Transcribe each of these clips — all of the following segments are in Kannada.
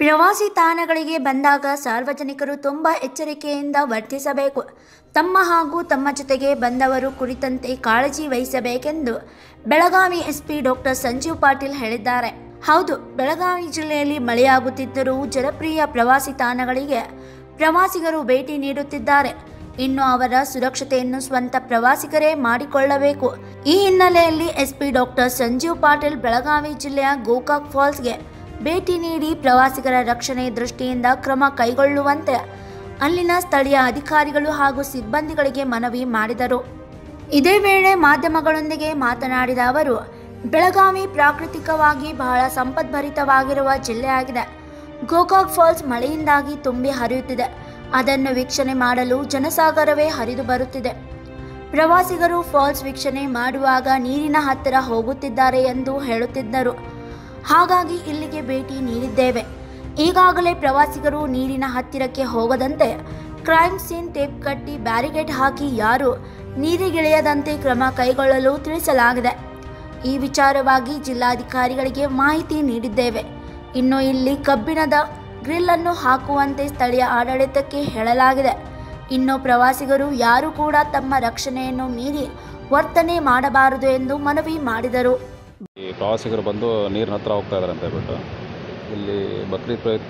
ಪ್ರವಾಸಿ ತಾಣಗಳಿಗೆ ಬಂದಾಗ ಸಾರ್ವಜನಿಕರು ತುಂಬ ಎಚ್ಚರಿಕೆಯಿಂದ ವರ್ತಿಸಬೇಕು ತಮ್ಮ ಹಾಗೂ ತಮ್ಮ ಜೊತೆಗೆ ಬಂದವರು ಕುರಿತಂತೆ ಕಾಳಜಿ ವಹಿಸಬೇಕೆಂದು ಬೆಳಗಾವಿ ಎಸ್ಪಿ ಡಾಕ್ಟರ್ ಸಂಜೀವ್ ಪಾಟೀಲ್ ಹೇಳಿದ್ದಾರೆ ಹೌದು ಬೆಳಗಾವಿ ಜಿಲ್ಲೆಯಲ್ಲಿ ಮಳೆಯಾಗುತ್ತಿದ್ದರೂ ಜನಪ್ರಿಯ ಪ್ರವಾಸಿ ತಾಣಗಳಿಗೆ ಪ್ರವಾಸಿಗರು ಭೇಟಿ ನೀಡುತ್ತಿದ್ದಾರೆ ಇನ್ನು ಅವರ ಸುರಕ್ಷತೆಯನ್ನು ಸ್ವಂತ ಪ್ರವಾಸಿಗರೇ ಮಾಡಿಕೊಳ್ಳಬೇಕು ಈ ಹಿನ್ನೆಲೆಯಲ್ಲಿ ಎಸ್ಪಿ ಡಾಕ್ಟರ್ ಸಂಜೀವ್ ಪಾಟೀಲ್ ಬೆಳಗಾವಿ ಜಿಲ್ಲೆಯ ಗೋಕಾಕ್ ಫಾಲ್ಸ್ಗೆ ಭೇಟಿ ನೀಡಿ ಪ್ರವಾಸಿಗರ ರಕ್ಷಣೆ ದೃಷ್ಟಿಯಿಂದ ಕ್ರಮ ಕೈಗೊಳ್ಳುವಂತೆ ಅಲ್ಲಿನ ಸ್ಥಳೀಯ ಅಧಿಕಾರಿಗಳು ಹಾಗೂ ಸಿಬ್ಬಂದಿಗಳಿಗೆ ಮನವಿ ಮಾಡಿದರು ಇದೇ ವೇಳೆ ಮಾಧ್ಯಮಗಳೊಂದಿಗೆ ಮಾತನಾಡಿದ ಅವರು ಬೆಳಗಾವಿ ಪ್ರಾಕೃತಿಕವಾಗಿ ಬಹಳ ಸಂಪದ್ಭರಿತವಾಗಿರುವ ಜಿಲ್ಲೆಯಾಗಿದೆ ಗೋಕಾಕ್ ಫಾಲ್ಸ್ ಮಳೆಯಿಂದಾಗಿ ತುಂಬಿ ಹರಿಯುತ್ತಿದೆ ಅದನ್ನು ವೀಕ್ಷಣೆ ಮಾಡಲು ಜನಸಾಗರವೇ ಹರಿದು ಬರುತ್ತಿದೆ ಪ್ರವಾಸಿಗರು ಫಾಲ್ಸ್ ವೀಕ್ಷಣೆ ಮಾಡುವಾಗ ನೀರಿನ ಹತ್ತಿರ ಹೋಗುತ್ತಿದ್ದಾರೆ ಎಂದು ಹೇಳುತ್ತಿದ್ದರು ಹಾಗಾಗಿ ಇಲ್ಲಿಗೆ ಭೇಟಿ ನೀಡಿದ್ದೇವೆ ಈಗಾಗಲೇ ಪ್ರವಾಸಿಗರು ನೀರಿನ ಹತ್ತಿರಕ್ಕೆ ಹೋಗದಂತೆ ಕ್ರೈಮ್ ಸೀನ್ ಟೇಪ್ ಕಟ್ಟಿ ಬ್ಯಾರಿಗೇಡ್ ಹಾಕಿ ಯಾರು ನೀರಿಗಿಳಿಯದಂತೆ ಕ್ರಮ ಕೈಗೊಳ್ಳಲು ತಿಳಿಸಲಾಗಿದೆ ಈ ವಿಚಾರವಾಗಿ ಜಿಲ್ಲಾಧಿಕಾರಿಗಳಿಗೆ ಮಾಹಿತಿ ನೀಡಿದ್ದೇವೆ ಇನ್ನು ಇಲ್ಲಿ ಕಬ್ಬಿಣದ ಗ್ರಿಲ್ ಅನ್ನು ಹಾಕುವಂತೆ ಸ್ಥಳೀಯ ಆಡಳಿತಕ್ಕೆ ಹೇಳಲಾಗಿದೆ ಇನ್ನು ಪ್ರವಾಸಿಗರು ಯಾರು ಕೂಡ ತಮ್ಮ ರಕ್ಷಣೆಯನ್ನು ಮೀರಿ ವರ್ತನೆ ಮಾಡಬಾರದು ಎಂದು ಮನವಿ ಮಾಡಿದರು ಈ ಪ್ರವಾಸಿಗರು ಬಂದು ನೀರಿನ ಹತ್ರ ಹೋಗ್ತಾ ಇದ್ದಾರೆ ಅಂತ ಹೇಳ್ಬಿಟ್ಟು ಇಲ್ಲಿ ಬಕ್ರೀದ್ ಪ್ರಯುಕ್ತ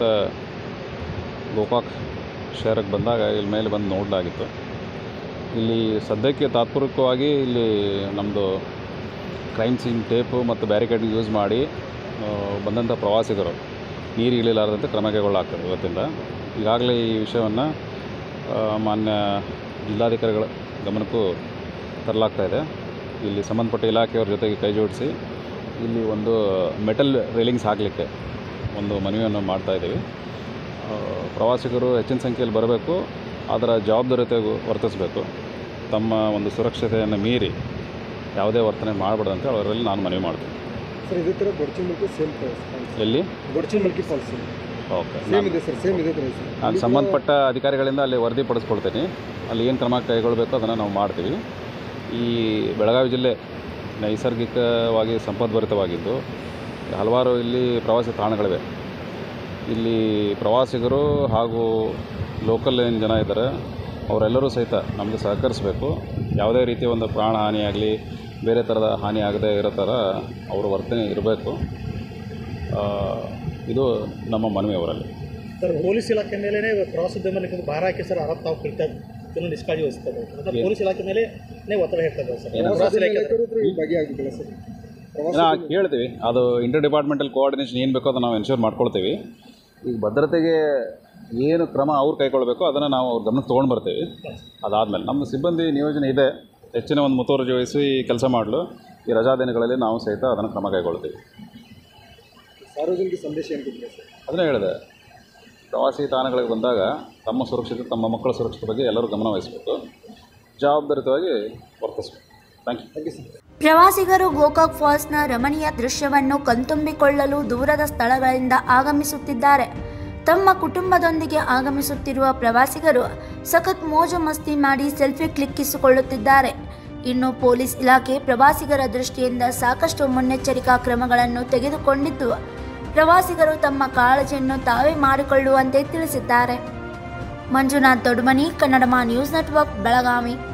ಗೋಕಾಕ್ ಶಹರಕ್ಕೆ ಬಂದಾಗ ಇಲ್ಲಿ ಮೇಲೆ ಬಂದು ನೋಡಲಾಗಿತ್ತು ಇಲ್ಲಿ ಸದ್ಯಕ್ಕೆ ತಾತ್ಪೂರ್ವಕವಾಗಿ ಇಲ್ಲಿ ನಮ್ಮದು ಕ್ರೈಮ್ ಸೀನ್ ಟೇಪು ಮತ್ತು ಬ್ಯಾರಿಕೇಡ್ ಯೂಸ್ ಮಾಡಿ ಆ, ಬಂದಂಥ ಪ್ರವಾಸಿಗರು ನೀರು ಇಳಿಲಾರದಂತೆ ಕ್ರಮ ಕೈಗೊಳ್ಳಲಾಗ್ತದೆ ಇವತ್ತಿಂದ ಈಗಾಗಲೇ ಈ ವಿಷಯವನ್ನು ಮಾನ್ಯ ಜಿಲ್ಲಾಧಿಕಾರಿಗಳ ಗಮನಕ್ಕೂ ತರಲಾಗ್ತಾ ಇದೆ ಇಲ್ಲಿ ಸಂಬಂಧಪಟ್ಟ ಇಲಾಖೆಯವ್ರ ಜೊತೆಗೆ ಕೈ ಜೋಡಿಸಿ ಇಲ್ಲಿ ಒಂದು ಮೆಟಲ್ ರೇಲಿಂಗ್ಸ್ ಹಾಕಲಿಕ್ಕೆ ಒಂದು ಮನವಿಯನ್ನು ಮಾಡ್ತಾ ಇದ್ದೀವಿ ಆ, ಪ್ರವಾಸಿಗರು ಹೆಚ್ಚಿನ ಸಂಖ್ಯೆಯಲ್ಲಿ ಬರಬೇಕು ಅದರ ಜವಾಬ್ದಾರಿತೆ ವರ್ತಿಸಬೇಕು ತಮ್ಮ ಒಂದು ಸುರಕ್ಷತೆಯನ್ನು ಮೀರಿ ಯಾವುದೇ ವರ್ತನೆ ಮಾಡಬಾರ್ದಂತೆ ಅವರಲ್ಲಿ ನಾನು ಮನವಿ ಮಾಡ್ತೀನಿ ಸರ್ ಇದೇ ಥರ ಗೊಡ್ಚಿಮಲ್ಕಿ ಸೇಮ್ ಎಲ್ಲಿ ಗೊಡ್ಚಿಮಲ್ಕಿ ಫಾಲ್ಸ್ ಓಕೆ ಸೇಮ್ ಇದೆ ಸರ್ ಸೇಮ್ ಇದೆ ಥರ ಸರ್ ನಾನು ಸಂಬಂಧಪಟ್ಟ ಅಧಿಕಾರಿಗಳಿಂದ ಅಲ್ಲಿ ವರದಿ ಪಡಿಸ್ಕೊಳ್ತೀನಿ ಅಲ್ಲಿ ಏನು ಕ್ರಮ ಕೈಗೊಳ್ಳಬೇಕು ಅದನ್ನು ನಾವು ಮಾಡ್ತೀವಿ ಈ ಬೆಳಗಾವಿ ಜಿಲ್ಲೆ ನೈಸರ್ಗಿಕವಾಗಿ ಸಂಪದ್ಭರಿತವಾಗಿದ್ದು ಹಲವಾರು ಇಲ್ಲಿ ಪ್ರವಾಸಿ ತಾಣಗಳಿವೆ ಇಲ್ಲಿ ಪ್ರವಾಸಿಗರು ಹಾಗೂ ಲೋಕಲ್ ಏನು ಜನ ಇದ್ದಾರೆ ಅವರೆಲ್ಲರೂ ಸಹಿತ ನಮಗೆ ಸಹಕರಿಸಬೇಕು ಯಾವುದೇ ರೀತಿಯ ಒಂದು ಪ್ರಾಣ ಹಾನಿಯಾಗಲಿ ಬೇರೆ ಥರದ ಹಾನಿ ಆಗದೇ ಇರೋ ಥರ ಅವರ ವರ್ತನೆ ಇರಬೇಕು ಇದು ನಮ್ಮ ಮನವಿ ಅವರಲ್ಲಿ ಸರ್ ಪೊಲೀಸ್ ಇಲಾಖೆ ಮೇಲೇ ಪ್ರವಾಸೋದ್ಯಮ ಇಲಾಖೆ ಭಾರ ಹಾಕಿ ಸರ್ ಆರೋಪ ತಾವು ಕರಿತಾ ಇದನ್ನು ನಿಷ್ಕಾಳಜಿ ವಹಿಸ್ತಾರೆ ಮತ್ತೆ ಪೊಲೀಸ್ ಇಲಾಖೆ ಮೇಲೆ ಒತ್ತಡ ಹೇಳ್ತಾರೆ ಸರ್ ಏನು? ಪ್ರವಾಸ ಇಲಾಖೆ ಭಾಗಿಯಾಗಬೇಕಲ್ಲ ಸರ್ ಪ್ರವಾಸ ನಾ ಕೇಳ್ತೀವಿ ಅದು ಇಂಟರ್ ಡಿಪಾರ್ಟ್ಮೆಂಟಲ್ ಕೋಆರ್ಡಿನೇಷನ್ ಏನು ಬೇಕೋ ಅದನ್ನು ನಾವು ಎನ್ಶೂರ್ ಮಾಡ್ಕೊಳ್ತೀವಿ ಈಗ ಭದ್ರತೆಗೆ ಏನು ಕ್ರಮ ಅವ್ರು ಕೈಗೊಳ್ಳಬೇಕು ಅದನ್ನು ನಾವು ಅವ್ರ ಗಮನಕ್ಕೆ ತೊಗೊಂಡು ಬರ್ತೀವಿ ಅದಾದಮೇಲೆ ನಮ್ಮ ಸಿಬ್ಬಂದಿ ನಿಯೋಜನೆ ಇದೆ ಹೆಚ್ಚಿನ ಒಂದು ಮುತುವರ್ಜಿ ವಹಿಸಿ ಕೆಲಸ ಮಾಡಲು ಈ ರಜಾ ದಿನಗಳಲ್ಲಿ ನಾವು ಸಹಿತ ಅದನ್ನು ಕ್ರಮ ಕೈಗೊಳ್ತೀವಿ ಸಾರ್ವಜನಿಕ ಸಂದೇಶ ಏನು ಕೊಟ್ಟಿದೆ ಸರ್ ಅದನ್ನೇ ಹೇಳಿದೆ ಪ್ರವಾಸಿ ತಾಣಗಳಿಗೆ ಬಂದಾಗ ತಮ್ಮ ಸುರಕ್ಷತೆ ತಮ್ಮ ಮಕ್ಕಳ ಸುರಕ್ಷತೆ ಬಗ್ಗೆ ಎಲ್ಲರೂ ಗಮನ ವಹಿಸಬೇಕು ಜವಾಬ್ದಾರಿತವಾಗಿ ವರ್ತಿಸಬೇಕು thank you thank you sir ಪ್ರವಾಸಿಗರು ಗೋಕಾಕ್ ಫಾಲ್ಸ್ನ ರಮಣೀಯ ದೃಶ್ಯವನ್ನು ಕಣ್ತುಂಬಿಕೊಳ್ಳಲು ದೂರದ ಸ್ಥಳಗಳಿಂದ ಆಗಮಿಸುತ್ತಿದ್ದಾರೆ ತಮ್ಮ ಕುಟುಂಬದೊಂದಿಗೆ ಆಗಮಿಸುತ್ತಿರುವ ಪ್ರವಾಸಿಗರು ಸಖತ್ ಮೋಜು ಮಸ್ತಿ ಮಾಡಿ ಸೆಲ್ಫಿ ಕ್ಲಿಕ್ಕಿಸಿಕೊಳ್ಳುತ್ತಿದ್ದಾರೆ ಇನ್ನು ಪೊಲೀಸ್ ಇಲಾಖೆ ಪ್ರವಾಸಿಗರ ದೃಷ್ಟಿಯಿಂದ ಸಾಕಷ್ಟು ಮುನ್ನೆಚ್ಚರಿಕಾ ಕ್ರಮಗಳನ್ನು ತೆಗೆದುಕೊಂಡಿದ್ದು ಪ್ರವಾಸಿಗರು ತಮ್ಮ ಕಾಳಜಿಯನ್ನು ತಾವೇ ಮಾಡಿಕೊಳ್ಳುವಂತೆ ತಿಳಿಸಿದ್ದಾರೆ ಮಂಜುನಾಥ್ ದೊಡ್ಮನಿ ಕನ್ನಡಮ ನ್ಯೂಸ್ ನೆಟ್ವರ್ಕ್ ಬೆಳಗಾವಿ